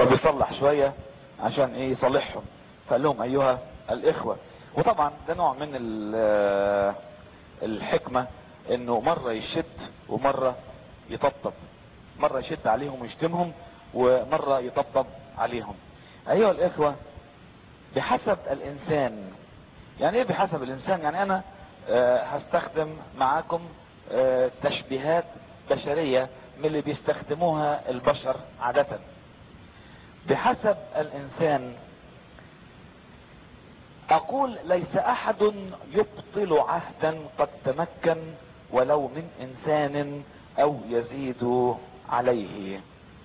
فبيصلح شوية عشان ايه يصلحهم فقال لهم ايها الاخوة وطبعا ده نوع من ال- الحكمة انه مرة يشد ومرة يطبطب مرة يشد عليهم ويشتمهم ومرة يطبطب عليهم ايها الاخوة بحسب الانسان يعني ايه بحسب الانسان يعني انا آه، هستخدم معاكم آه، تشبيهات بشرية من اللي بيستخدموها البشر عادة بحسب الانسان اقول ليس احد يبطل عهدا قد تمكن ولو من انسان او يزيد عليه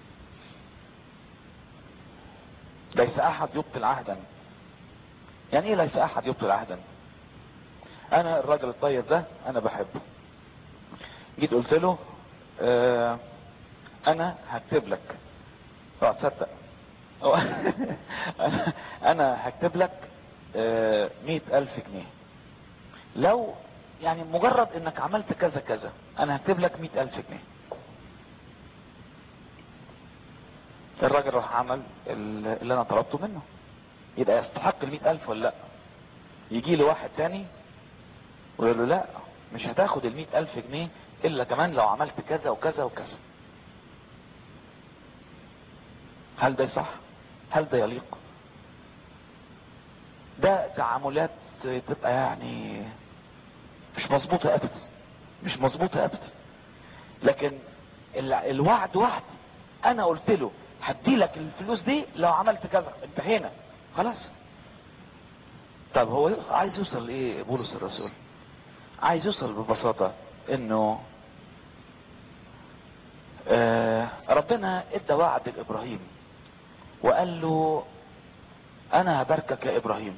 ليس احد يبطل عهدا يعني ايه ليس احد يبطل عهدا انا الراجل الطيب ده انا بحبه جيت قلت له اه انا هكتب لك اه تصدق هو أنا- انا هكتب لك اه مئة الف جنيه لو يعني مجرد انك عملت كذا كذا انا هكتب لك مئة الف جنيه الراجل راح عمل ال- اللي انا طلبته منه يبقى يستحق المئة الف ولا لا يجي له واحد تاني ويقول له لا مش هتاخد المئة الف جنيه الا كمان لو عملت كذا وكذا وكذا هل ده صح هل ده يليق ده تعاملات تبقى يعني مش مظبوطة ابدا مش مظبوطة ابدا لكن ال- الوعد وعد انا قلت له هدي لك الفلوس دي لو عملت كذا انتهينا خلاص طب هو يوصل- عايز يوصل لايه بولس الرسول عايز يوصل ببساطة انه آه ربنا ادى وعد لابراهيم وقال له انا هباركك يا ابراهيم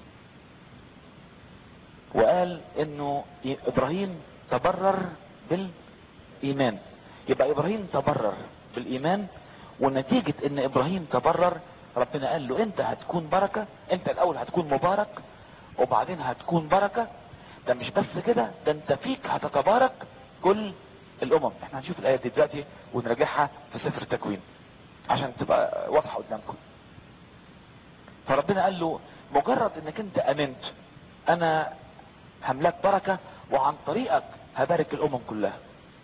وقال انه ابراهيم تبرر بالايمان يبقى ابراهيم تبرر بالايمان ونتيجة ان ابراهيم تبرر ربنا قال له انت هتكون بركة انت الاول هتكون مبارك وبعدين هتكون بركة ده مش بس كده ده انت فيك هتتبارك كل الامم احنا هنشوف الايه دي دلوقتي ونراجعها في سفر التكوين عشان تبقى واضحة قدامكم فربنا قال له مجرد انك انت امنت انا هملاك بركة وعن طريقك هبارك الامم كلها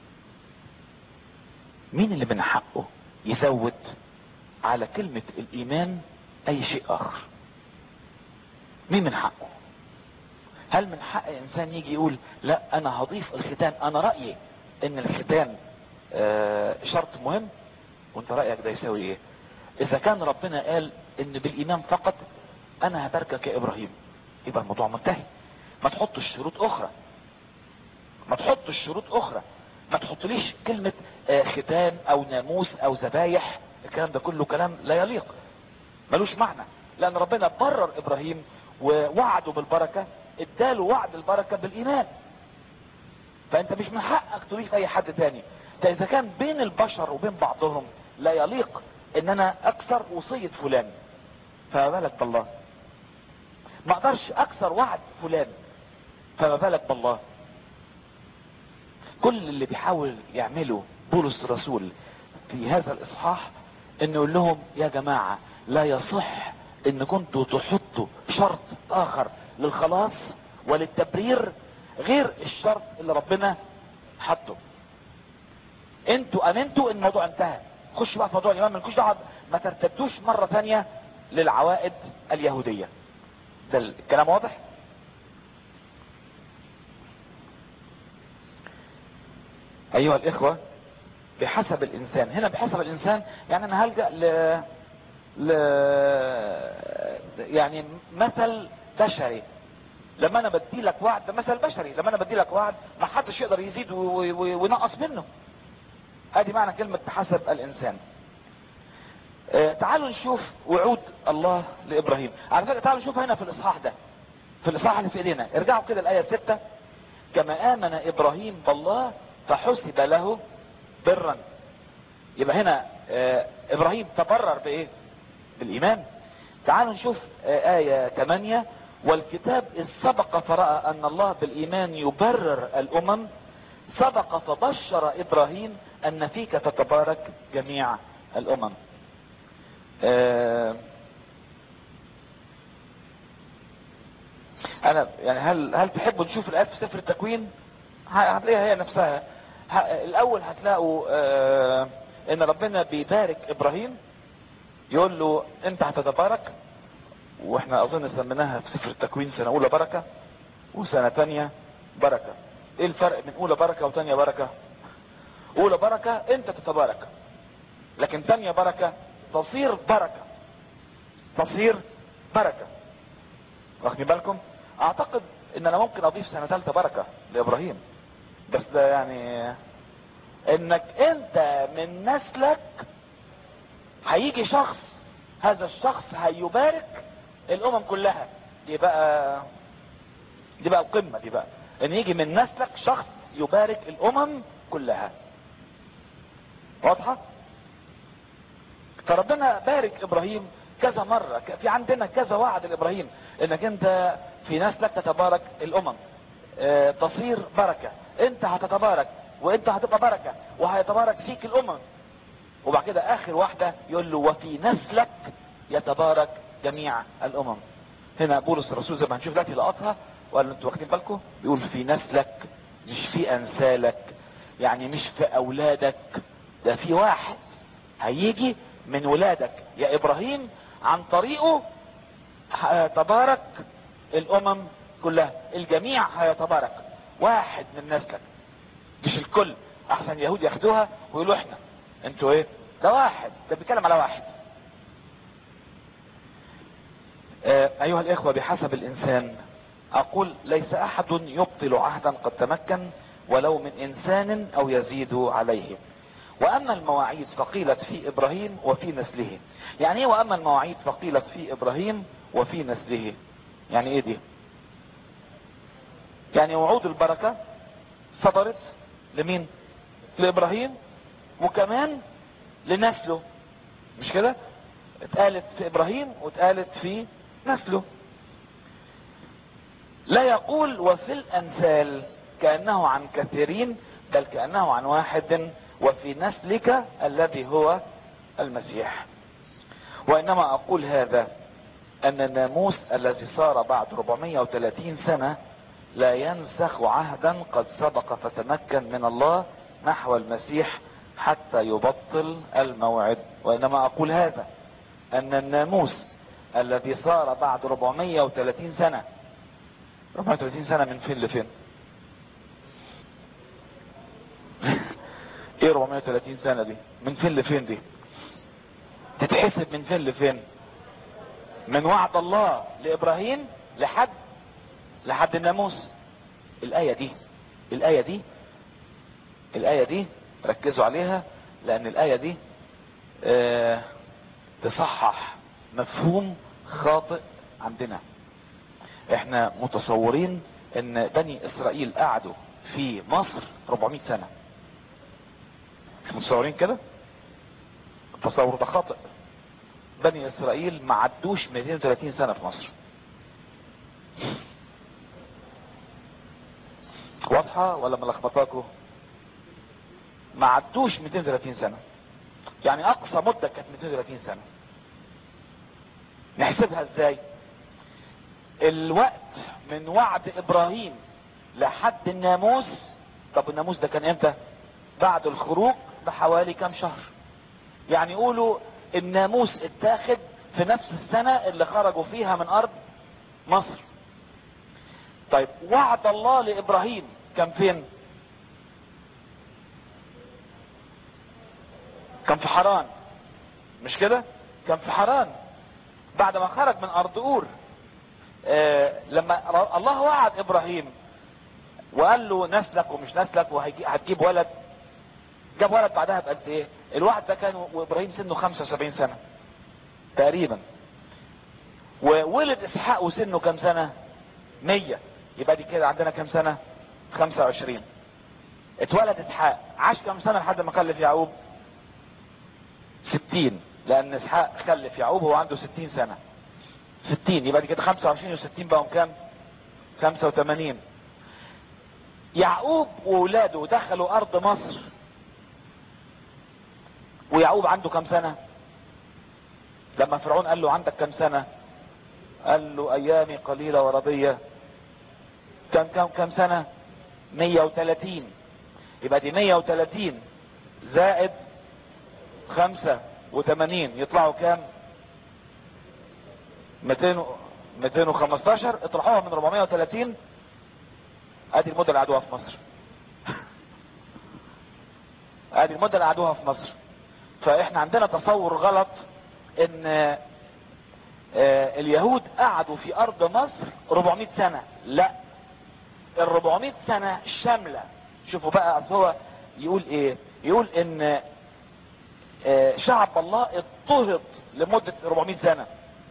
مين اللي من حقه يزود على كلمة الايمان اي شيء اخر مين من حقه هل من حق انسان يجي يقول لا انا هضيف الختان انا رأيي ان الختان آه، شرط مهم وانت رأيك ده يساوي ايه اذا كان ربنا قال ان بالايمان فقط انا هباركك يا ابراهيم يبقى الموضوع منتهي ما تحطش شروط اخرى ما تحطش شروط اخرى ما تحطليش كلمة آه، ختان او ناموس او ذبايح الكلام ده كله كلام لا يليق ملوش معنى لان ربنا برر ابراهيم ووعده بالبركة اداله وعد البركة بالايمان فانت مش من حقك تضيف اي حد تاني ده اذا كان بين البشر وبين بعضهم لا يليق ان انا اكسر وصية فلان فما بالك بالله ما اقدرش اكسر وعد فلان فما بالك بالله كل اللي بيحاول يعمله بولس الرسول في هذا الاصحاح انه يقول لهم يا جماعة لا يصح ان كنتوا تحطوا شرط اخر للخلاص وللتبرير غير الشرط اللي ربنا حطه انتوا امنتوا ان الموضوع انتهى خش بقى في موضوع الامام مالكوش دعوه ما ترتدوش مره ثانيه للعوائد اليهوديه ده الكلام واضح ايها الاخوه بحسب الانسان هنا بحسب الانسان يعني انا هلجا ل ل يعني مثل بشري لما انا بدي لك وعد ده مثل بشري لما انا بدي لك وعد ما حدش يقدر يزيد و- و- وينقص منه ادي معنى كلمة بحسب الانسان آه، تعالوا نشوف وعود الله لابراهيم على فكرة تعالوا نشوف هنا في الاصحاح ده في الاصحاح اللي في ايدينا ارجعوا كده الايه 6 كما امن ابراهيم بالله فحسب له برا يبقى هنا آه، ابراهيم تبرر بايه بالايمان تعالوا نشوف آه، آية 8 والكتاب إذ سبق فرأى أن الله بالإيمان يبرر الأمم سبق فبشر إبراهيم أن فيك تتبارك جميع الأمم آه انا يعني هل هل تحبوا نشوف الايات في سفر التكوين هتلاقيها هي نفسها ه- الاول هتلاقوا آه ان ربنا بيبارك ابراهيم يقول له انت هتتبارك واحنا اظن سميناها في سفر التكوين سنة اولى بركة وسنة تانية بركة ايه الفرق بين اولى بركة وتانية بركة اولى بركة انت تتبارك لكن تانية بركة تصير بركة تصير بركة واخدين بالكم اعتقد ان انا ممكن اضيف سنة ثالثة بركة لابراهيم بس ده يعني انك انت من نسلك هيجي شخص هذا الشخص هيبارك الامم كلها دي بقى دي بقى القمة دي بقى ان يجي من نسلك شخص يبارك الامم كلها واضحة فربنا بارك ابراهيم كذا مرة ك- في عندنا كذا وعد لابراهيم انك انت في نسلك تتبارك الامم اه تصير بركة انت هتتبارك وانت هتبقى بركة وهيتبارك فيك الامم وبعد كده اخر واحدة يقول له وفي نسلك يتبارك جميع الامم هنا بولس الرسول زي ما هنشوف دلوقتي لقطها ولا انتوا واخدين بالكم بيقول في نسلك مش في انسالك يعني مش في اولادك ده في واحد هيجي من ولادك يا ابراهيم عن طريقه هيتبارك الامم كلها الجميع هيتبارك واحد من نسلك مش الكل احسن اليهود ياخدوها ويقولوا احنا انتوا ايه ده واحد ده بيتكلم على واحد آه ايها الاخوة بحسب الانسان اقول ليس احد يبطل عهدا قد تمكن ولو من انسان او يزيد عليه واما المواعيد فقيلت في ابراهيم وفي نسله يعني ايه واما المواعيد فقيلت في ابراهيم وفي نسله يعني ايه دي يعني وعود البركة صدرت لمين لابراهيم وكمان لنسله مش كده اتقالت في ابراهيم واتقالت في نسله لا يقول وفي الامثال كانه عن كثيرين بل كانه عن واحد وفي نسلك الذي هو المسيح وانما اقول هذا ان الناموس الذي صار بعد 430 سنة لا ينسخ عهدا قد سبق فتمكن من الله نحو المسيح حتى يبطل الموعد وانما اقول هذا ان الناموس الذي صار بعد 430 سنة 430 سنة من فين لفين ايه 430 سنة دي من فين لفين دي تتحسب من فين لفين من وعد الله لابراهيم لحد لحد الناموس الاية دي الاية دي الاية دي ركزوا عليها لان الاية دي اه تصحح مفهوم خاطئ عندنا احنا متصورين ان بني اسرائيل قعدوا في مصر 400 سنة مش متصورين كده التصور ده خاطئ بني اسرائيل ما عدوش 230 سنة في مصر واضحة ولا ملخبطاكوا ما عدوش 230 سنة يعني اقصى مدة كانت 230 سنة نحسبها ازاي الوقت من وعد ابراهيم لحد الناموس طب الناموس ده كان امتى بعد الخروج بحوالي كام شهر يعني يقولوا الناموس اتاخد في نفس السنة اللي خرجوا فيها من ارض مصر طيب وعد الله لابراهيم كان فين كان في حران مش كده كان في حران بعد ما خرج من ارض اور آه لما الله وعد ابراهيم وقال له نسلك ومش نسلك وهتجيب ولد جاب ولد بعدها بقد ايه الوعد ده كان وابراهيم سنه 75 سنة تقريبا وولد اسحاق وسنه كام سنة 100 يبقى دي كده عندنا كام سنة 25 اتولد اسحاق عاش كام سنة لحد ما خلف يعقوب 60 لان اسحاق خلف يعقوب هو عنده 60 سنة 60 يبقى دي كده 25 و60 بقوا كام 85 يعقوب وولاده دخلوا ارض مصر ويعقوب عنده كام سنة لما فرعون قال له عندك كم سنة قال له ايامي قليلة ورضية كم كم كم سنة 130 يبقى دي 130 زائد 85 يطلعوا كام 200 215 اطرحوها من 430 ادي المدة اللي قعدوها في مصر ادي المدة اللي قعدوها في مصر فاحنا عندنا تصور غلط ان آه، اليهود قعدوا في ارض مصر 400 سنة لا ال 400 سنة شاملة شوفوا بقى اصل هو يقول ايه يقول ان آه، شعب الله اضطهد لمدة 400 سنة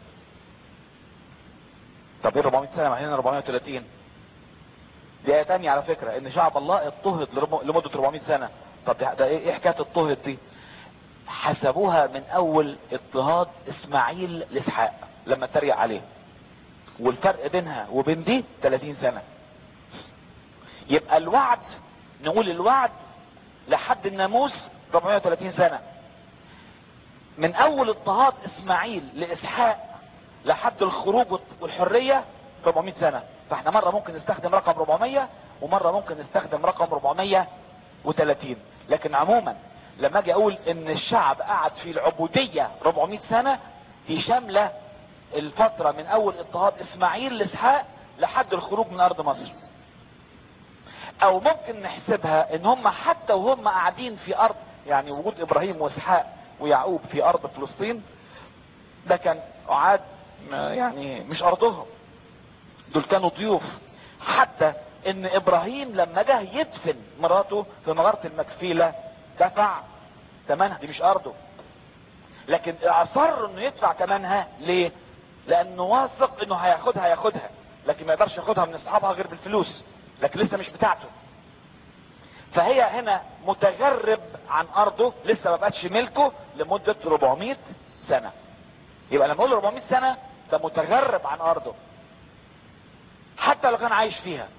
طب ايه 400 سنة معناها 430 دي آية تانية على فكرة ان شعب الله اضطهد لرم- لمدة 400 سنة طب ده ده ايه إيه حكاية اضطهد دي حسبوها من اول اضطهاد اسماعيل لاسحاق لما اتريق عليه والفرق بينها وبين دي 30 سنة يبقى الوعد نقول الوعد لحد الناموس 430 سنة من اول اضطهاد اسماعيل لاسحاق لحد الخروج والحرية 400 سنة فاحنا مرة ممكن نستخدم رقم 400 ومرة ممكن نستخدم رقم 430 لكن عموما لما اجي اقول ان الشعب قعد في العبودية 400 سنة دي شاملة الفترة من اول اضطهاد اسماعيل لاسحاق لحد الخروج من ارض مصر او ممكن نحسبها ان هم حتى وهم قاعدين في ارض يعني وجود ابراهيم واسحاق ويعقوب في ارض فلسطين ده كان اعاد ما- يعني مش ارضهم دول كانوا ضيوف حتى ان ابراهيم لما جه يدفن مراته في مغارة المكفيلة دفع ثمنها دي مش ارضه لكن اصر انه يدفع ثمنها ليه لانه واثق انه هياخدها هياخدها لكن ما يقدرش ياخدها من اصحابها غير بالفلوس لكن لسه مش بتاعته فهي هنا متغرب عن ارضه لسه ما بقتش ملكه لمدة 400 سنة يبقى لما اقول 400 سنة ده متغرب عن ارضه حتى لو كان عايش فيها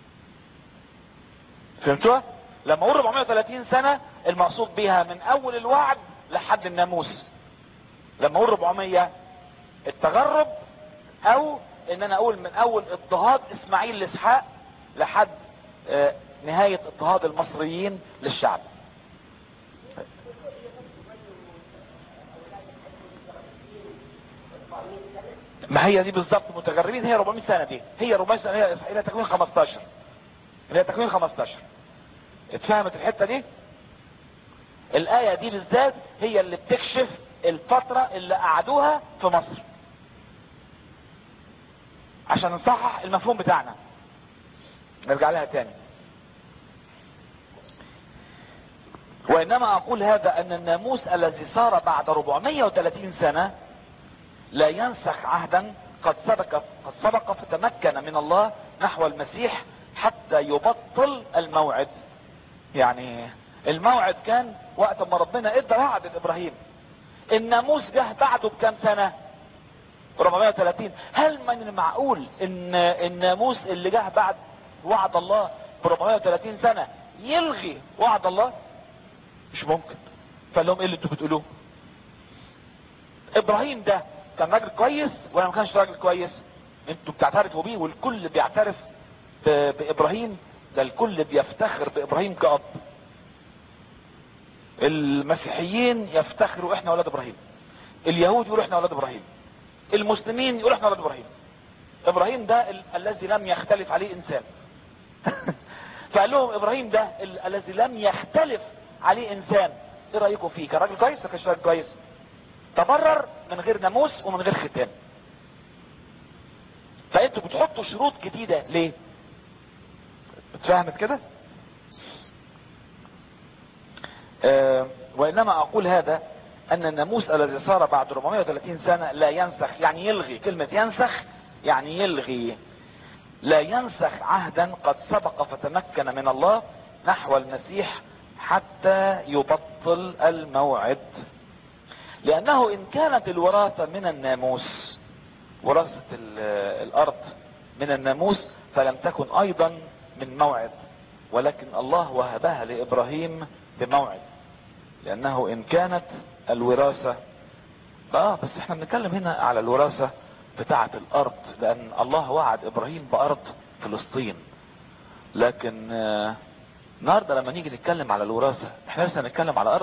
فهمتوا لما اقول 430 سنة المقصود بيها من اول الوعد لحد الناموس لما اقول 400 التغرب او ان انا اقول من اول اضطهاد اسماعيل لاسحاق لحد آه، نهاية اضطهاد المصريين للشعب ما هي دي بالظبط متغربين هي 400 سنة دي هي 400 سنة هي الى تكوين 15 الى تكوين 15 اتفهمت الحتة دي الآية دي بالذات هي اللي بتكشف الفترة اللي قعدوها في مصر عشان نصحح المفهوم بتاعنا نرجع لها تاني وإنما أقول هذا أن الناموس الذي صار بعد 430 سنة لا ينسخ عهدا قد سبق قد سبق فتمكن من الله نحو المسيح حتى يبطل الموعد يعني الموعد كان وقت ما ربنا ادى وعد لابراهيم الناموس جه بعده بكام سنه 430 هل من المعقول ان الناموس اللي جه بعد وعد الله ب 430 سنه يلغي وعد الله مش ممكن فقال لهم ايه اللي انتوا بتقولوه ابراهيم ده كان راجل كويس ولا ما كانش راجل كويس انتوا بتعترفوا بيه والكل بيعترف ب- بابراهيم ده الكل بيفتخر بابراهيم كأب المسيحيين يفتخروا احنا اولاد ابراهيم اليهود يقولوا احنا اولاد ابراهيم المسلمين يقولوا احنا اولاد ابراهيم ابراهيم ده ال- الذي لم يختلف عليه انسان فقال لهم ابراهيم ده ال- الذي لم يختلف عليه انسان ايه رايكم فيه كان راجل كويس ولا كانش راجل كويس تبرر من غير ناموس ومن غير ختان فانتوا بتحطوا شروط جديدة ليه اتفهمت كده آه وانما اقول هذا ان الناموس الذي صار بعد 430 سنة لا ينسخ يعني يلغي كلمة ينسخ يعني يلغي لا ينسخ عهدا قد سبق فتمكن من الله نحو المسيح حتى يبطل الموعد لانه ان كانت الوراثة من الناموس وراثة ال- الارض من الناموس فلم تكن ايضا من موعد ولكن الله وهبها لابراهيم بموعد لانه ان كانت الوراثة اه بس احنا بنتكلم هنا على الوراثة بتاعة الارض لان الله وعد ابراهيم بارض فلسطين لكن آه، النهارده لما نيجي نتكلم على الوراثة احنا لسه هنتكلم على ارض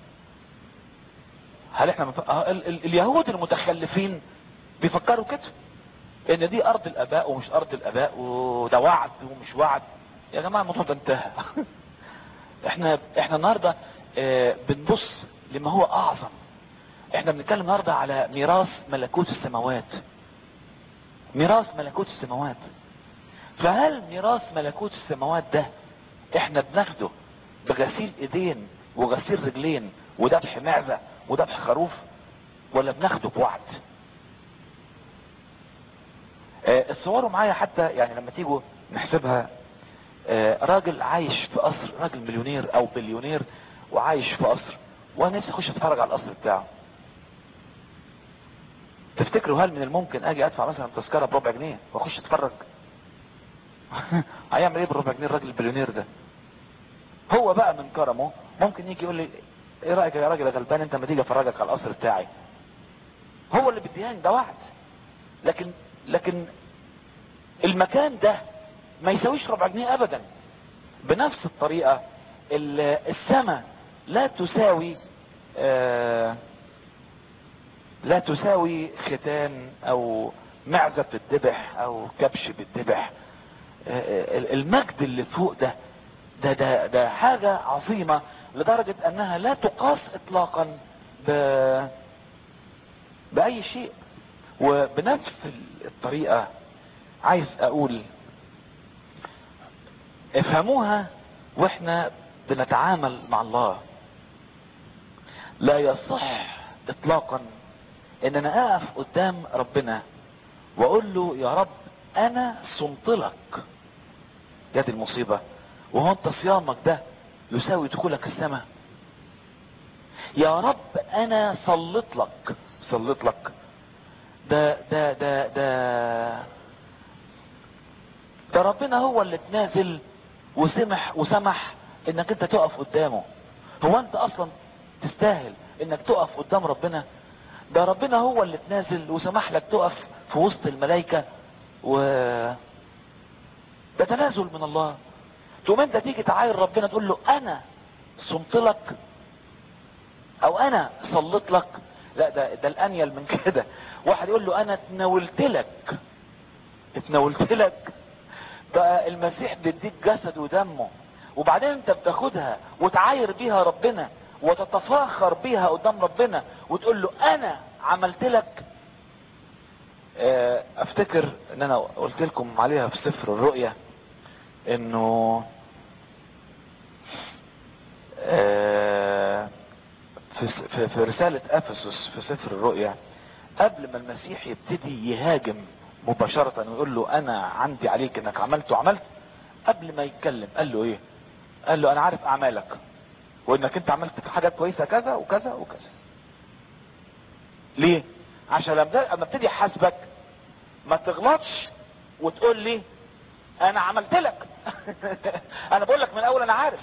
هل احنا مف... آه ال... ال... اليهود المتخلفين بيفكروا كده ان دي ارض الاباء ومش ارض الاباء وده وعد ومش وعد يا جماعه الموضوع ده انتهى احنا احنا النهارده اه بنبص لما هو اعظم احنا بنتكلم النهارده على ميراث ملكوت السماوات ميراث ملكوت السماوات فهل ميراث ملكوت السماوات ده احنا بناخده بغسيل ايدين وغسيل رجلين وذبح معزه وذبح خروف ولا بناخده بوعد آه، اتصوروا معايا حتى يعني لما تيجوا نحسبها آه، راجل عايش في قصر راجل مليونير او بليونير وعايش في قصر وانا نفسي اخش اتفرج على القصر بتاعه تفتكروا هل من الممكن اجي ادفع مثلا تذكره بربع جنيه واخش اتفرج هيعمل ايه بربع جنيه الراجل البليونير ده هو بقى من كرمه ممكن يجي يقول لي ايه رايك يا راجل يا غلبان انت ما تيجي افرجك على القصر بتاعي هو اللي بيديهاني ده وعد لكن لكن المكان ده ما يساويش ربع جنيه ابدا بنفس الطريقة السماء لا تساوي آه لا تساوي ختان او معزة بتذبح او كبش بتذبح آه المجد اللي فوق ده ده ده ده حاجة عظيمة لدرجة انها لا تقاس اطلاقا ب باي شيء وبنفس الطريقة عايز اقول افهموها واحنا بنتعامل مع الله لا يصح اطلاقا ان انا اقف قدام ربنا واقول له يا رب انا صمت لك جت المصيبة وهو انت صيامك ده يساوي دخولك السماء يا رب انا صليت لك صليت لك ده ده ده ده ده ربنا هو اللي تنازل وسمح وسمح انك انت تقف قدامه هو انت اصلا تستاهل انك تقف قدام ربنا ده ربنا هو اللي تنازل وسمح لك تقف في وسط الملائكة و ده تنازل من الله تقوم انت تيجي تعاير ربنا تقول له انا صمت لك او انا صليت لك لا ده ده الانيل من كده واحد يقول له انا اتناولت لك اتناولت لك بقى المسيح بيديك جسد ودمه وبعدين انت بتاخدها وتعاير بيها ربنا وتتفاخر بيها قدام ربنا وتقول له انا عملت لك افتكر ان انا قلت لكم عليها في سفر الرؤيا انه في في رسالة افسس في سفر الرؤيا قبل ما المسيح يبتدي يهاجم مباشرة ويقول له انا عندي عليك انك عملت وعملت قبل ما يتكلم قال له ايه قال له انا عارف اعمالك وانك انت عملت حاجات كويسة كذا وكذا وكذا ليه عشان لما ابتدي احاسبك ما تغلطش وتقول لي انا عملت لك انا بقول لك من الاول انا عارف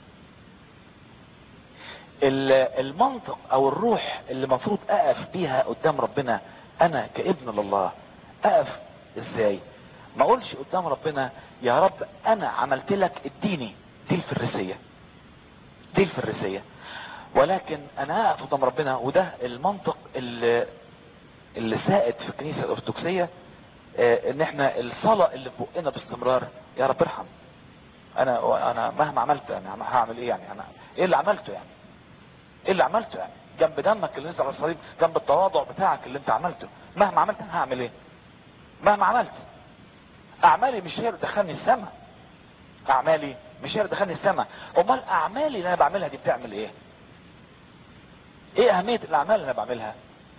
المنطق او الروح اللي المفروض اقف بيها قدام ربنا انا كابن لله اقف ازاي ما اقولش قدام ربنا يا رب انا عملت لك اديني دي الفريسية دي الفريسية ولكن انا اقف قدام ربنا وده المنطق اللي اللي سائد في الكنيسة الارثوذكسية اه ان احنا الصلاة اللي في بقنا باستمرار يا رب ارحم انا انا مهما عملت انا هعمل ايه يعني انا ايه اللي عملته يعني ايه اللي عملته يعني جنب دمك اللي نزل على الصليب جنب التواضع بتاعك اللي انت عملته مهما عملت انا هعمل ايه مهما عملت اعمالي مش هي اللي تدخلني السماء اعمالي مش هي اللي تدخلني السماء امال اعمالي اللي انا بعملها دي بتعمل ايه ايه اهمية الاعمال اللي انا بعملها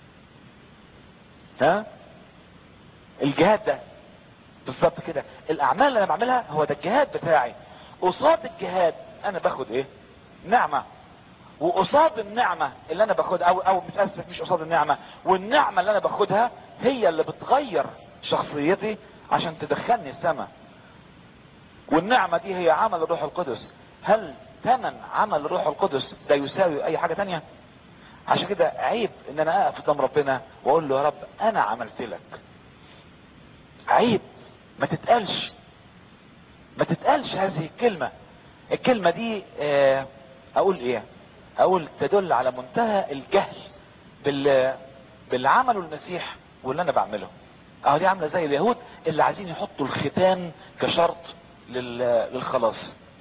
ها الجهاد ده بالظبط كده الاعمال اللي انا بعملها هو ده الجهاد بتاعي قصاد الجهاد انا باخد ايه نعمة وقصاد النعمة اللي انا باخدها او او متأسف مش قصاد النعمة والنعمة اللي انا باخدها هي اللي بتغير شخصيتي عشان تدخلني السماء والنعمة دي هي عمل الروح القدس هل ثمن عمل الروح القدس ده يساوي اي حاجة تانية عشان كده عيب ان انا اقف قدام ربنا واقول له يا رب انا عملت لك عيب ما تتقالش ما تتقالش هذه الكلمة الكلمة دي آه، اقول ايه اقول تدل على منتهى الجهل بال باللي عمله المسيح واللي انا بعمله اهو دي عامله زي اليهود اللي عايزين يحطوا الختان كشرط لل- للخلاص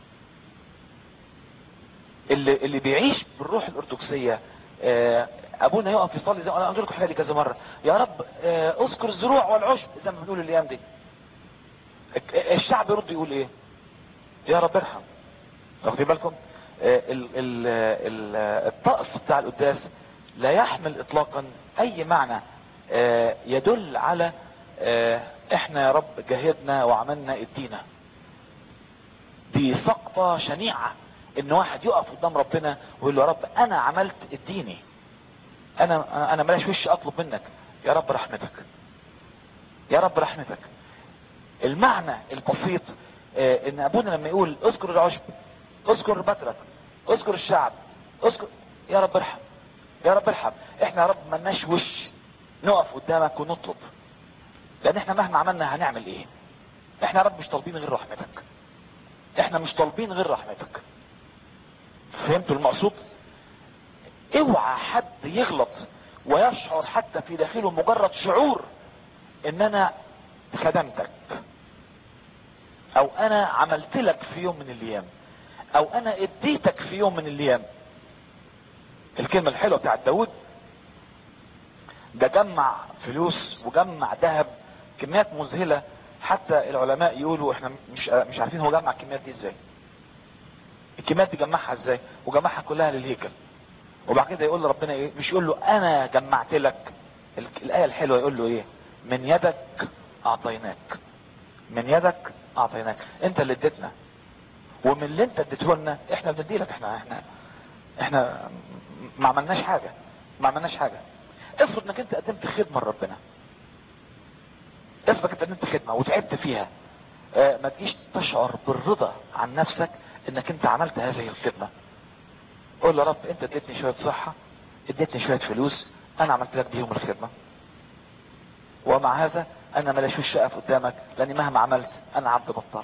اللي اللي بيعيش بالروح الارثوذكسيه آه، ابونا يقف يصلي زي ما انا قلت لكم الحكايه دي كذا مره يا رب آه، اذكر الزروع والعشب زي ما بنقول الايام دي الك- الشعب يرد يقول ايه يا رب ارحم واخدين بالكم آه، ال- ال- ال- الطقس بتاع القداس لا يحمل اطلاقا اي معنى آه، يدل على آه، احنا يا رب جاهدنا وعملنا ادينا دي سقطة شنيعة ان واحد يقف قدام ربنا ويقول له يا رب انا عملت اديني انا انا ملاش وش اطلب منك يا رب رحمتك يا رب رحمتك المعنى البسيط آه، ان ابونا لما يقول اذكر العشب اذكر بترك اذكر الشعب اذكر يا رب ارحم يا رب ارحم احنا يا رب ملناش وش نقف قدامك ونطلب لان احنا مهما عملنا هنعمل ايه احنا يا رب مش طالبين غير رحمتك احنا مش طالبين غير رحمتك فهمتوا المقصود اوعى حد يغلط ويشعر حتى في داخله مجرد شعور ان انا خدمتك او انا عملت لك في يوم من الايام او انا اديتك في يوم من الايام الكلمة الحلوة بتاعت داود ده جمع فلوس وجمع ذهب كميات مذهلة حتى العلماء يقولوا احنا مش مش عارفين هو جمع الكميات دي ازاي الكميات دي جمعها ازاي وجمعها كلها للهيكل وبعد كده يقول لربنا ايه مش يقول له انا جمعت لك ال- الايه الحلوه يقول له ايه من يدك اعطيناك من يدك اعطيناك انت اللي اديتنا ومن اللي انت اديته لنا احنا بندي لك احنا احنا احنا ما عملناش حاجه ما عملناش حاجه افرض انك انت قدمت خدمه لربنا افرض انك قدمت خدمه وتعبت فيها اه ما تجيش تشعر بالرضا عن نفسك انك انت عملت هذه الخدمه قول له يا رب انت اديتني شويه صحه اديتني شويه فلوس انا عملت لك بيهم الخدمه ومع هذا انا ملاش وش اقف قدامك لاني مهما عملت انا عبد بطال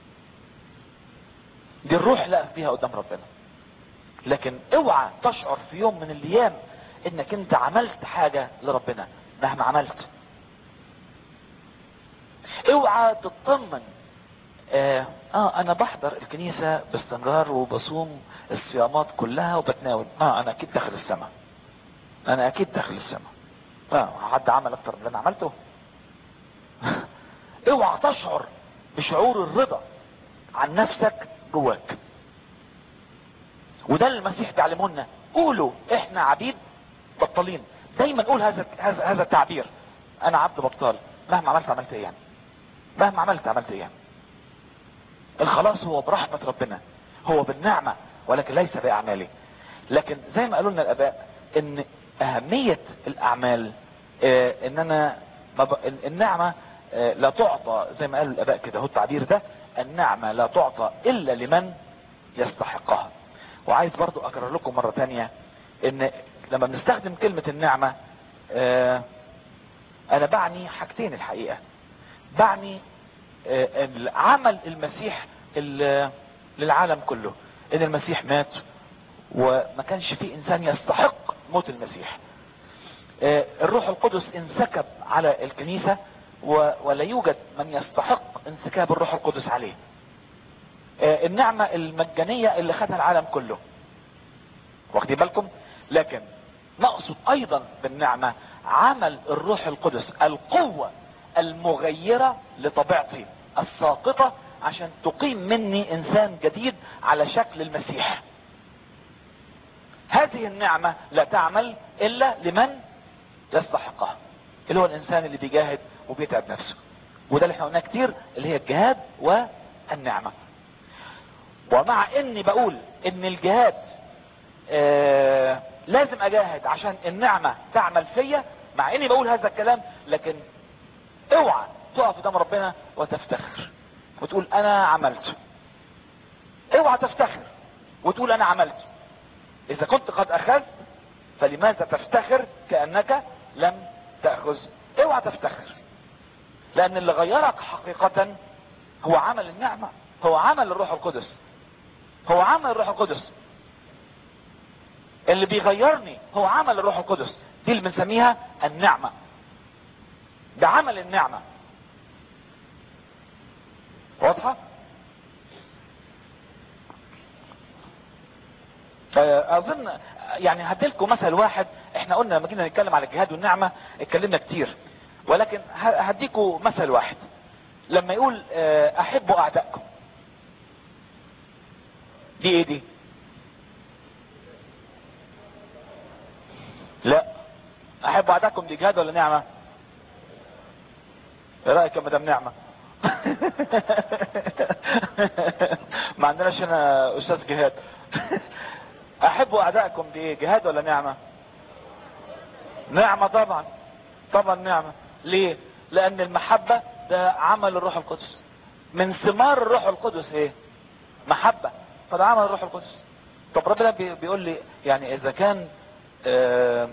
دي الروح اللي اقف بيها قدام ربنا لكن اوعى تشعر في يوم من الايام انك انت عملت حاجة لربنا مهما عملت اوعى تطمن آه, اه انا بحضر الكنيسة باستمرار وبصوم الصيامات كلها وبتناول اه انا اكيد داخل السماء انا اكيد داخل السماء اه حد عمل اكتر من اللي انا عملته اوعى تشعر بشعور الرضا عن نفسك جواك وده اللي المسيح بيعلمه لنا قولوا احنا عبيد بطالين دايما قول هذا هذا هذا التعبير انا عبد بطال مهما عملت عملت ايه يعني مهما عملت عملت ايه يعني الخلاص هو برحمة ربنا هو بالنعمة ولكن ليس باعمالي لكن زي ما قالوا لنا الاباء ان اهمية الاعمال اه ان انا ما ب... إن النعمة اه لا تعطى زي ما قالوا الاباء كده هو التعبير ده النعمة لا تعطى الا لمن يستحقها وعايز برضو اكرر لكم مرة تانية ان لما بنستخدم كلمة النعمة اه انا بعني حاجتين الحقيقة بعني اه عمل المسيح للعالم كله ان المسيح مات وما كانش في انسان يستحق موت المسيح اه الروح القدس انسكب على الكنيسة ولا يوجد من يستحق انسكاب الروح القدس عليه النعمة المجانية اللي خدها العالم كله واخدين بالكم لكن نقصد ايضا بالنعمة عمل الروح القدس القوة المغيرة لطبيعتي الساقطة عشان تقيم مني انسان جديد على شكل المسيح هذه النعمة لا تعمل الا لمن يستحقها اللي هو الانسان اللي بيجاهد وبيتعب نفسه وده اللي احنا قلناه كتير اللي هي الجهاد والنعمة ومع اني بقول ان الجهاد آه لازم اجاهد عشان النعمة تعمل فيا مع اني بقول هذا الكلام لكن اوعى تقف قدام ربنا وتفتخر وتقول انا عملت اوعى تفتخر وتقول انا عملت اذا كنت قد اخذت فلماذا تفتخر كأنك لم تأخذ اوعى تفتخر لان اللي غيرك حقيقة هو عمل النعمة هو عمل الروح القدس هو عمل الروح القدس اللي بيغيرني هو عمل الروح القدس دي اللي بنسميها النعمة ده عمل النعمة واضحة اظن يعني هديلكم مثل واحد احنا قلنا لما جينا نتكلم على الجهاد والنعمة اتكلمنا كتير ولكن هديكم مثل واحد لما يقول احبوا اعدائكم دي ايه دي لا احبوا اعدائكم دي جهاد ولا نعمة ايه رايك يا مدام نعمة ما عندناش هنا استاذ جهاد احبوا اعدائكم دي ايه جهاد ولا نعمة نعمة طبعا طبعا نعمة ليه لان المحبة ده عمل الروح القدس من ثمار الروح القدس ايه محبة فده عمل الروح القدس طب ربنا بيقول لي يعني اذا كان آه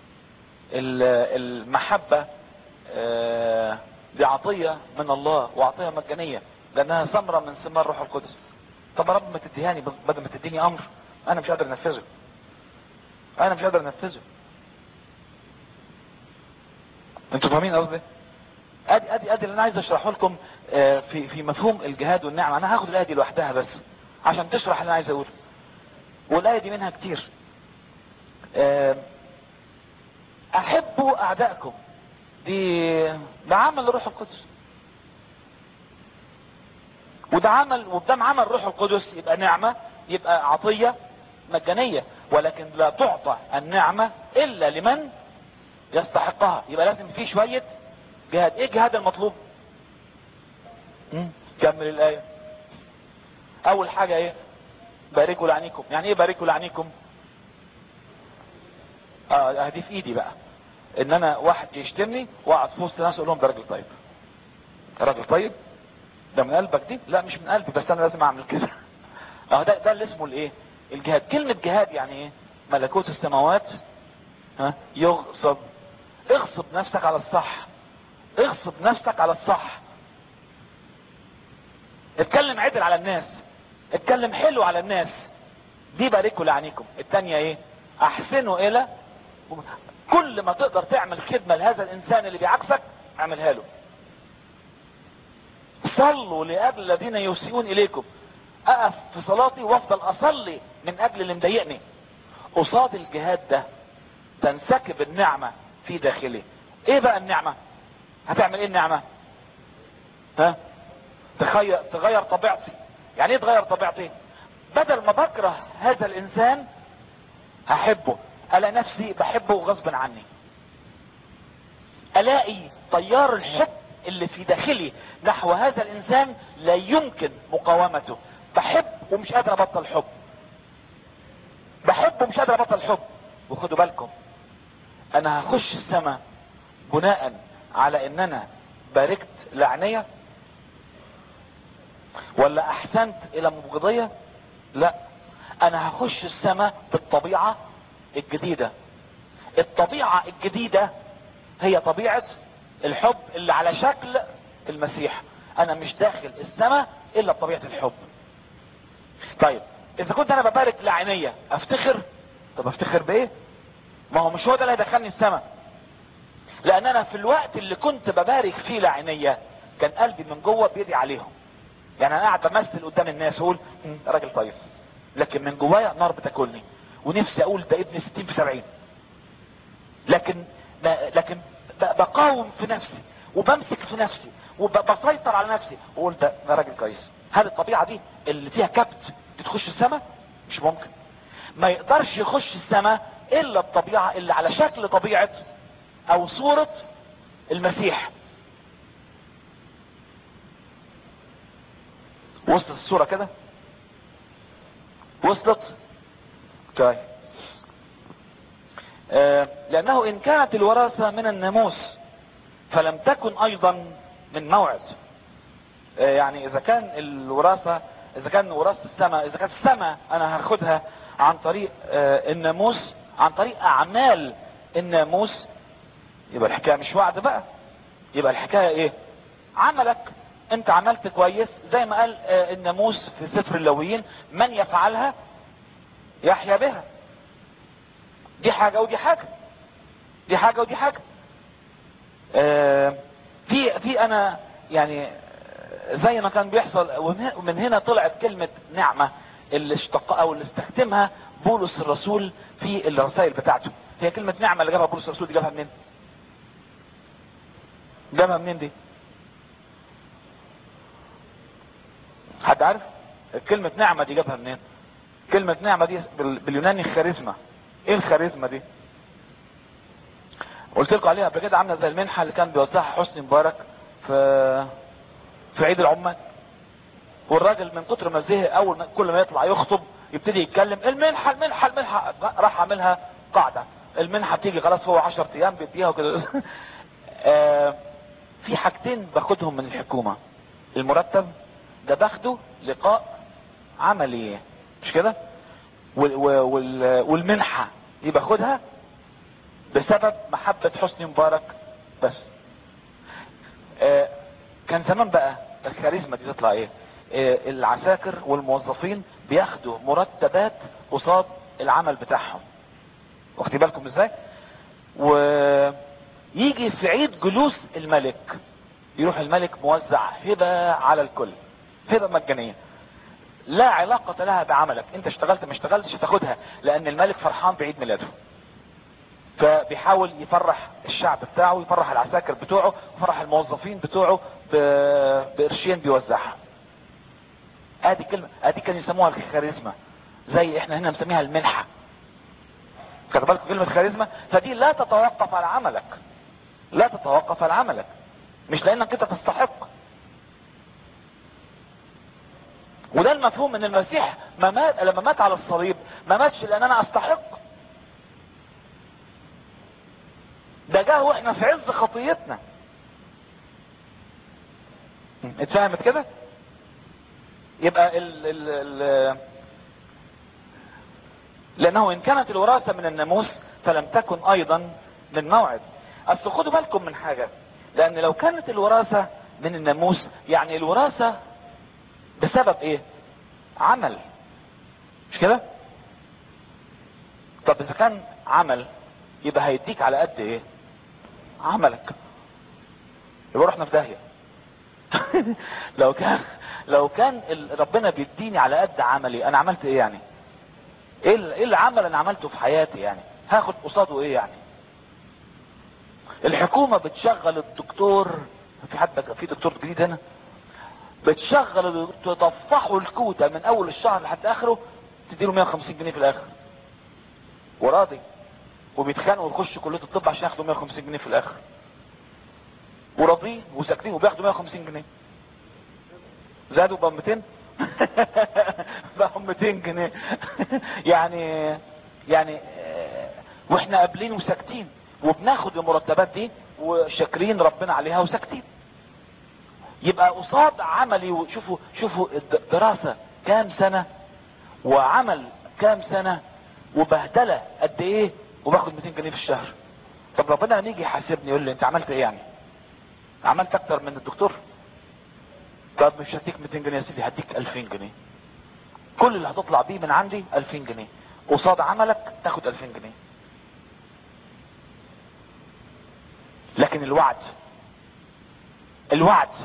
المحبة آه دي عطية من الله وعطية مجانية لانها ثمرة من ثمار الروح القدس طب يا رب ما تديهاني بدل ما تديني امر انا مش قادر انفذه انا مش قادر انفذه انتوا فاهمين قصدي ادي ادي ادي اللي انا عايز اشرحه لكم في في مفهوم الجهاد والنعمه انا هاخد الايه دي لوحدها بس عشان تشرح اللي انا عايز اقوله والايه دي منها كتير احبوا اعدائكم دي ده عمل الروح القدس وده عمل وبدام عمل الروح القدس يبقى نعمه يبقى عطيه مجانيه ولكن لا تعطى النعمه الا لمن يستحقها يبقى لازم في شويه جهاد ايه الجهاد المطلوب مم. كمل الايه اول حاجه ايه باركوا لعنيكم يعني ايه باركوا لعنيكم اه دي في ايدي بقى ان انا واحد يشتمني واقعد في وسط ناس اقول لهم ده راجل طيب راجل طيب ده من قلبك دي لا مش من قلبي بس انا لازم اعمل كده اه ده ده اللي اسمه الايه الجهاد كلمة جهاد يعني ايه ملكوت السماوات ها يغصب اغصب نفسك على الصح اغصب نفسك على الصح اتكلم عدل على الناس اتكلم حلو على الناس دي باركوا لعنيكم التانية ايه احسنوا الى كل ما تقدر تعمل خدمة لهذا الانسان اللي بيعكسك اعملها له صلوا لاجل الذين يسيئون اليكم اقف في صلاتي وافضل اصلي من اجل اللي مضايقني قصاد الجهاد ده تنسكب النعمة في داخلي ايه بقى النعمة هتعمل ايه النعمة ها تغير تغير طبيعتي يعني ايه تغير طبيعتي بدل ما بكره هذا الانسان هحبه الاقي نفسي بحبه غصب عني الاقي تيار الحب اللي في داخلي نحو هذا الانسان لا يمكن مقاومته بحب ومش قادر ابطل حب بحب ومش قادر ابطل حب وخدوا بالكم انا هخش السماء بناء على ان انا باركت لعنية ولا احسنت الى مبغضية لا انا هخش السماء بالطبيعة الجديدة الطبيعة الجديدة هي طبيعة الحب اللي على شكل المسيح انا مش داخل السماء الا بطبيعة الحب طيب اذا كنت انا ببارك لعينية افتخر طب افتخر بايه ما هو مش هو ده اللي هيدخلني السماء لان انا في الوقت اللي كنت ببارك فيه لعينية كان قلبي من جوه بيدي عليهم يعني انا قاعد بمثل قدام الناس اقول راجل طيب لكن من جوايا نار بتاكلني ونفسي اقول ده ابن 60 في 70 لكن لكن بقاوم في نفسي وبمسك في نفسي وبسيطر على نفسي واقول ده راجل كويس هل الطبيعه دي اللي فيها كبت تخش السماء مش ممكن ما يقدرش يخش السماء الا الطبيعه اللي على شكل طبيعه او صوره المسيح وصلت الصوره كده وصلت طيب آه لانه ان كانت الوراثة من الناموس فلم تكن ايضا من موعد آه يعني اذا كان الوراثة اذا كان وراثة السماء اذا كانت السماء انا هاخدها عن طريق آه الناموس عن طريق اعمال الناموس يبقى الحكايه مش وعد بقى يبقى الحكايه ايه عملك انت عملت كويس زي ما قال آه، الناموس في سفر اللويين من يفعلها يحيا بها دي حاجه ودي حاجه دي حاجه ودي حاجه آه، في في انا يعني آه، زي ما كان بيحصل ومن- ومن هنا طلعت كلمه نعمه اللي اشتق او اللي استخدمها بولس الرسول في الرسائل بتاعته هي كلمه نعمه اللي جابها بولس الرسول دي جابها منين جابها منين دي حد عارف كلمة نعمة دي جابها منين كلمة نعمة دي بال- باليوناني خاريزما ايه الخاريزما دي قلت لكم عليها قبل كده عامله زي المنحه اللي كان بيوزعها حسني مبارك في في عيد العمال والراجل من كتر ما زهق اول ما كل ما يطلع يخطب يبتدي يتكلم المنحه المنحه المنحه راح عاملها قاعده المنحه بتيجي خلاص هو 10 ايام بيديها وكده آه، في حاجتين باخدهم من الحكومه المرتب ده باخده لقاء عملي مش كده وال- وال- والمنحه دي باخدها بسبب محبة حسني مبارك بس آه، كان زمان بقى الكاريزما دي تطلع ايه آه، العساكر والموظفين بياخدوا مرتبات قصاد العمل بتاعهم واخدين بالكم ازاي ويجي في عيد جلوس الملك يروح الملك موزع هبة على الكل هبة مجانية لا علاقة لها بعملك انت اشتغلت ما اشتغلتش تاخدها لان الملك فرحان بعيد ميلاده فبيحاول يفرح الشعب بتاعه يفرح العساكر بتوعه يفرح الموظفين بتوعه ب- بقرشين بيوزعها ادي كلمة ادي كانوا يسموها الخاريزما زي احنا هنا مسميها المنحة خد بالكم كلمة خاريزما فدي لا تتوقف على عملك لا تتوقف على عملك مش لانك انت تستحق وده المفهوم ان المسيح ما مات لما مات على الصليب ما ماتش لان انا استحق ده جه واحنا في عز خطيتنا اتفهمت كده يبقى ال ال ال لانه ان كانت الوراثة من الناموس فلم تكن ايضا من موعد اصل خدوا بالكم من حاجة لان لو كانت الوراثة من الناموس يعني الوراثة بسبب ايه عمل مش كده طب اذا كان عمل يبقى هيديك على قد ايه عملك يبقى رحنا في داهيه لو كان لو كان ال- ربنا بيديني على قد عملي انا عملت ايه يعني ايه ال- ايه العمل انا عملته في حياتي يعني هاخد قصاده ايه يعني الحكومة بتشغل الدكتور في حد في دكتور جديد هنا بتشغل تطفحه الكوتة من اول الشهر لحد اخره تديله 150 جنيه في الاخر وراضي وبيتخانقوا ويخشوا كليه الطب عشان ياخدوا 150 جنيه في الاخر وراضيين وساكتين وبياخدوا 150 جنيه زادوا بقى 200 بقوا 200 جنيه يعني يعني آه، واحنا قابلين وساكتين وبناخد المرتبات دي وشاكرين ربنا عليها وساكتين يبقى قصاد عملي وشوفوا شوفوا الدراسة كام سنة وعمل كام سنة وبهدلة قد ايه وباخد 200 جنيه في الشهر طب ربنا لما يجي يحاسبني يقول لي انت عملت ايه يعني عملت اكتر من الدكتور طب مش هديك 200 جنيه يا سيدي هديك 2000 جنيه كل اللي هتطلع بيه من عندي 2000 جنيه قصاد عملك تاخد 2000 جنيه لكن الوعد الوعد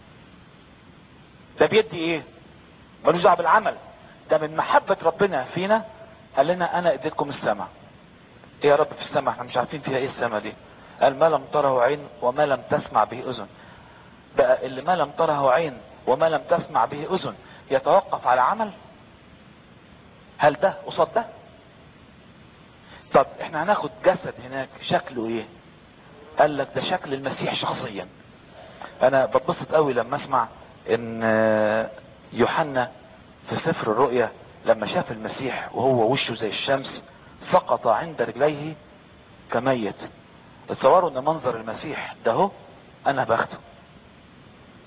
ده بيدي ايه ملوش دعوه بالعمل ده من محبة ربنا فينا قال لنا انا اديتكم السماء ايه يا رب في السماء احنا مش عارفين فيها ايه السماء دي قال ما لم تره عين وما لم تسمع به اذن بقى اللي ما لم تره عين وما لم تسمع به اذن يتوقف على عمل هل ده قصاد ده طب احنا هناخد جسد هناك شكله ايه قال لك ده شكل المسيح شخصيا انا بتبسط قوي لما اسمع ان يوحنا في سفر الرؤيا لما شاف المسيح وهو وشه زي الشمس سقط عند رجليه كميت تصوروا ان منظر المسيح ده هو انا باخده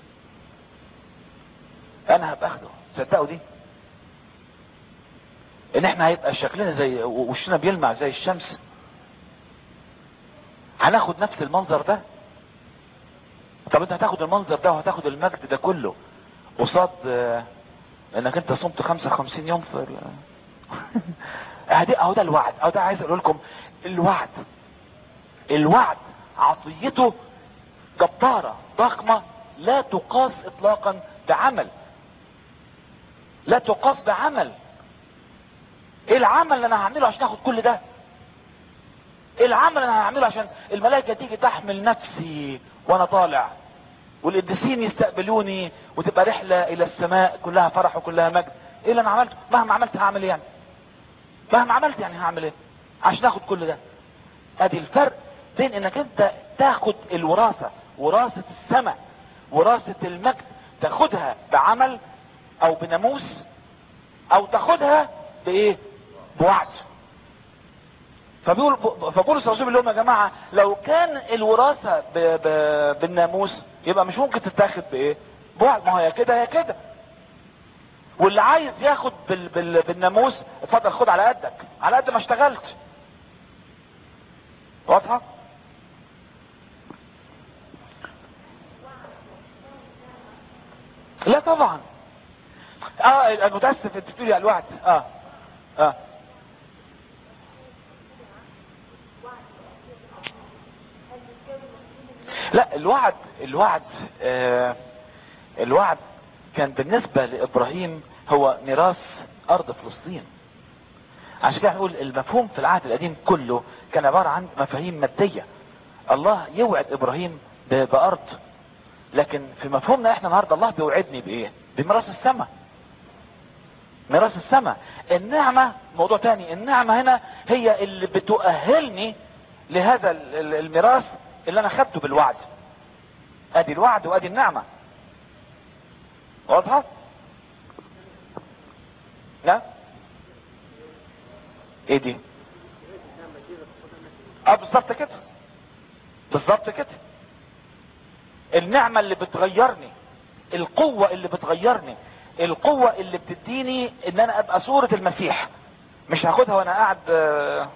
انا هباخده صدقوا دي ان احنا هيبقى شكلنا زي وشنا بيلمع زي الشمس هناخد نفس المنظر ده طب انت هتاخد المنظر ده وهتاخد المجد ده كله قصاد آه، انك انت صمت 55 يوم في ال- اهدي اهو ده الوعد اهو ده عايز اقول لكم الوعد الوعد عطيته جبارة ضخمة لا تقاس اطلاقا بعمل لا تقاس بعمل ايه العمل اللي انا هعمله عشان اخد كل ده ايه العمل اللي انا هعمله عشان الملائكة تيجي تحمل نفسي وانا طالع والقديسين يستقبلوني وتبقى رحلة الى السماء كلها فرح وكلها مجد ايه اللي انا عملته مهما عملت هعمل ايه يعني مهما عملت يعني هعمل ايه عشان اخد كل ده ادي الفرق بين انك انت تاخد الوراثة وراثة السماء وراثة المجد تاخدها بعمل او بناموس او تاخدها بايه بوعد فبيقول فبولس الرسول بيقول لهم يا جماعه لو كان الوراثه ب... ب... بالناموس يبقى مش ممكن تتاخد بايه بوعد ما هي كده هي كده واللي عايز ياخد بال... بال... بالناموس اتفضل خد على قدك على قد ما اشتغلت واضحه لا طبعا اه المتاسف انت بتقولي على الوعد اه اه لا الوعد الوعد آه الوعد كان بالنسبة لابراهيم هو ميراث ارض فلسطين عشان كده نقول المفهوم في العهد القديم كله كان عبارة عن مفاهيم مادية الله يوعد ابراهيم ب- بارض لكن في مفهومنا احنا النهارده الله بيوعدني بايه بميراث السماء ميراث السماء النعمة موضوع تاني النعمة هنا هي اللي بتؤهلني لهذا ال- ال- الميراث اللي انا خدته بالوعد ادي الوعد وادي النعمة واضحة لا ايه دي اه بالظبط كده بالظبط كده النعمة اللي بتغيرني القوة اللي بتغيرني القوة اللي بتديني ان انا ابقى صورة المسيح مش هاخدها وانا قاعد آه،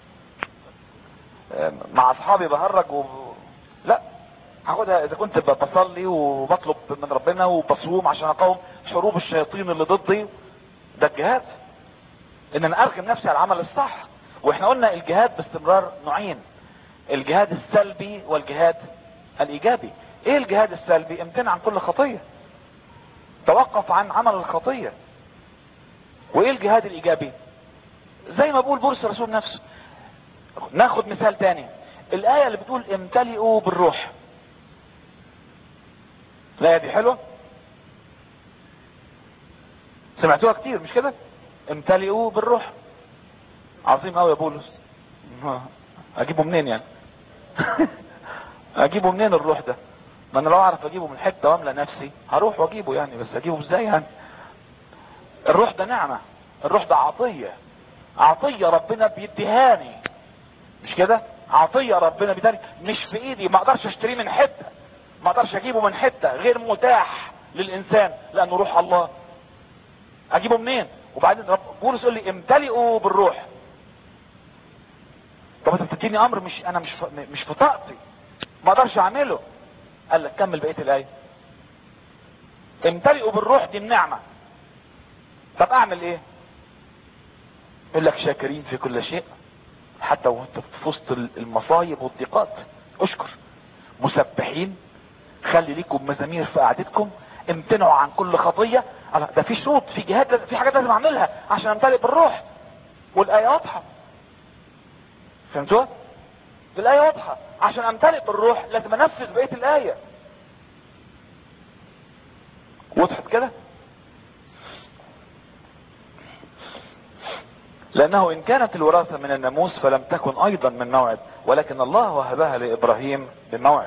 آه، مع اصحابي بهرج و... لا هاخدها اذا كنت ب- بصلي وبطلب من ربنا وبصوم عشان اقاوم حروب الشياطين اللي ضدي ده الجهاد ان انا ارغم نفسي على العمل الصح واحنا قلنا الجهاد باستمرار نوعين الجهاد السلبي والجهاد الايجابي ايه الجهاد السلبي امتنع عن كل خطية توقف عن عمل الخطية وايه الجهاد الايجابي زي ما بقول بولس الرسول نفسه ناخد مثال تاني الاية اللي بتقول امتلئوا بالروح الاية دي حلوة سمعتوها كتير مش كده امتلئوا بالروح عظيم قوي يا بولس اجيبه منين يعني اجيبه منين الروح ده ما انا لو اعرف اجيبه من حته واملى نفسي هروح واجيبه يعني بس اجيبه ازاي يعني الروح ده نعمه الروح ده عطيه عطيه ربنا بيديهاني مش كده عطيه ربنا بيديهاني مش في ايدي ما اقدرش اشتريه من حته ما اقدرش اجيبه من حته غير متاح للانسان لانه روح الله اجيبه منين وبعدين رب بولس يقول لي امتلئوا بالروح طب انت بتديني امر مش انا مش ف- مش في طاقتي ما اقدرش اعمله قال لك كمل بقيه الايه امتلئوا بالروح دي النعمه طب اعمل ايه يقول لك شاكرين في كل شيء حتى وانت في وسط المصايب والضيقات اشكر مسبحين خلي ليكم مزامير في قعدتكم امتنعوا عن كل خطيه على- ده في شروط في جهات في حاجات لازم اعملها عشان امتلئ بالروح والايه واضحه فهمتوا الايه واضحه عشان امتلئ بالروح لازم انفذ بقيه الايه وضحت كده لانه ان كانت الوراثه من الناموس فلم تكن ايضا من موعد ولكن الله وهبها لابراهيم بموعد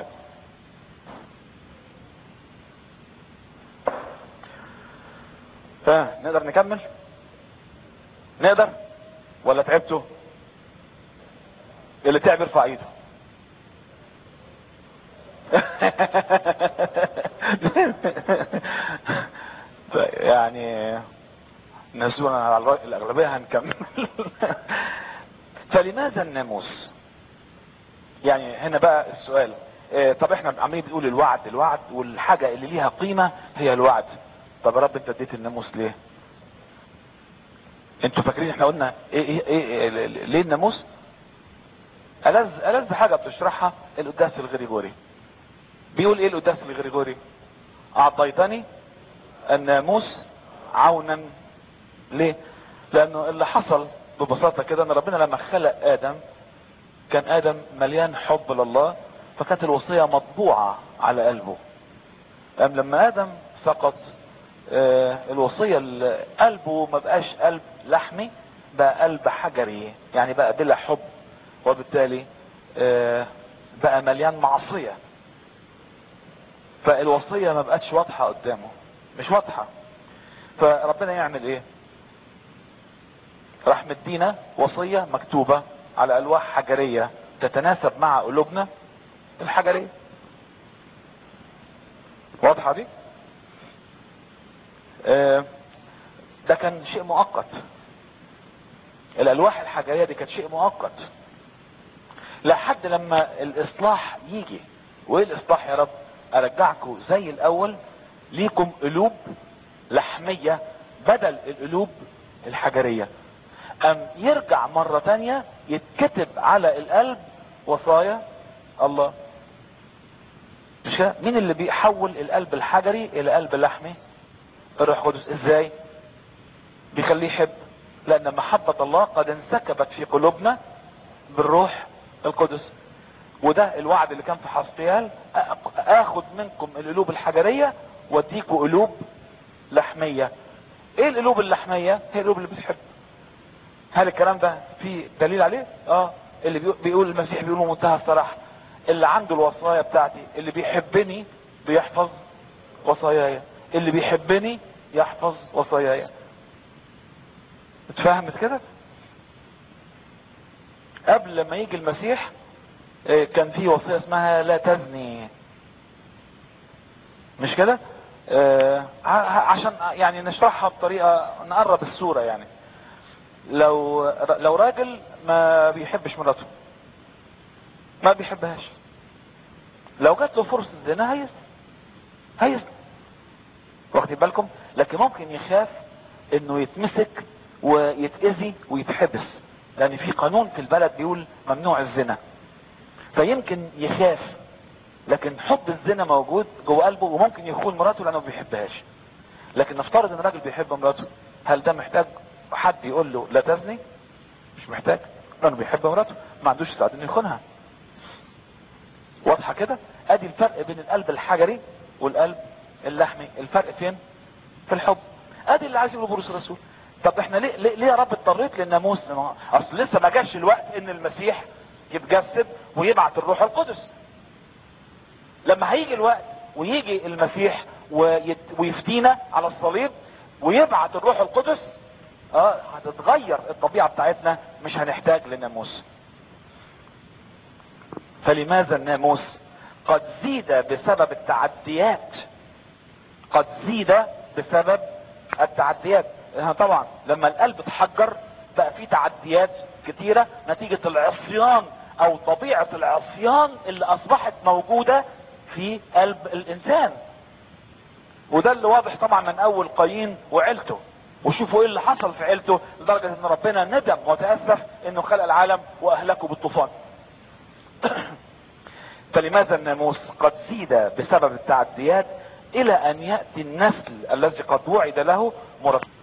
ها نقدر نكمل نقدر ولا تعبتوا اللي تعب يرفع ايده يعني نزولا على الرأي الاغلبية هنكمل فلماذا الناموس يعني هنا بقى السؤال اه طب احنا عمالين بنقول الوعد الوعد والحاجة اللي ليها قيمة هي الوعد طب يا رب انت اديت الناموس ليه انتوا فاكرين احنا قلنا ايه ايه, إيه, إيه ليه الناموس ألذ ألذ حاجة بتشرحها القداس الغريغوري بيقول ايه القداس الغريغوري اعطيتني الناموس عونا ليه لانه اللي حصل ببساطة كده ان ربنا لما خلق ادم كان ادم مليان حب لله فكانت الوصية مطبوعة على قلبه أم لما ادم سقط آه الوصية اللي قلبه ما بقاش قلب لحمي بقى قلب حجري يعني بقى بلا حب وبالتالي آه بقى مليان معصية فالوصية ما بقتش واضحة قدامه مش واضحة فربنا يعمل ايه راح مدينا وصية مكتوبة على الواح حجرية تتناسب مع قلوبنا الحجرية واضحة دي آه ده كان شيء مؤقت الالواح الحجرية دي كانت شيء مؤقت لحد لما الاصلاح يجي وايه الاصلاح يا رب ارجعكم زي الاول ليكم قلوب لحمية بدل القلوب الحجرية ام يرجع مرة تانية يتكتب على القلب وصايا الله مش كده مين اللي بيحول القلب الحجري الى قلب لحمي الروح القدس ازاي بيخليه يحب لان محبة الله قد انسكبت في قلوبنا بالروح القدس وده الوعد اللي كان في حسقيال اخد منكم القلوب الحجرية واديكوا قلوب لحمية ايه القلوب اللحمية هي القلوب اللي بتحب هل الكلام ده في دليل عليه اه اللي بيقول المسيح بيقول منتهى الصراحة اللي عنده الوصايا بتاعتي اللي بيحبني بيحفظ وصاياي اللي بيحبني يحفظ وصاياي اتفهمت كده قبل ما يجي المسيح كان في وصية اسمها لا تزني مش كده آه عشان يعني نشرحها بطريقة نقرب الصورة يعني لو لو راجل ما بيحبش مراته ما بيحبهاش لو جات له فرصة زنا هيس هيس واخدين بالكم لكن ممكن يخاف انه يتمسك ويتأذي ويتحبس لان في قانون في البلد بيقول ممنوع الزنا فيمكن يخاف لكن حب الزنا موجود جوه قلبه وممكن يخون مراته لانه ما بيحبهاش لكن نفترض ان الراجل بيحب مراته هل ده محتاج حد يقول له لا تزني مش محتاج لانه بيحب مراته ما عندوش استعداد انه يخونها واضحه كده ادي الفرق بين القلب الحجري والقلب اللحمي الفرق فين في الحب ادي اللي عايز يقوله بولس الرسول طب احنا ليه ليه, ليه يا رب اضطريت للناموس اصل لسه ما جاش الوقت ان المسيح يتجسد ويبعت الروح القدس لما هيجي الوقت ويجي المسيح ويت... ويفتينا على الصليب ويبعت الروح القدس اه هتتغير الطبيعة بتاعتنا مش هنحتاج للناموس فلماذا الناموس قد زيد بسبب التعديات قد زيد بسبب التعديات طبعا لما القلب اتحجر بقى فيه تعديات كتيرة نتيجة العصيان او طبيعة العصيان اللي اصبحت موجودة في قلب الانسان وده اللي واضح طبعا من اول قايين وعيلته وشوفوا ايه اللي حصل في عيلته لدرجة ان ربنا ندم وتأسف انه خلق العالم واهلكه بالطوفان فلماذا الناموس قد زيد بسبب التعديات الى ان يأتي النسل الذي قد وعد له مرتب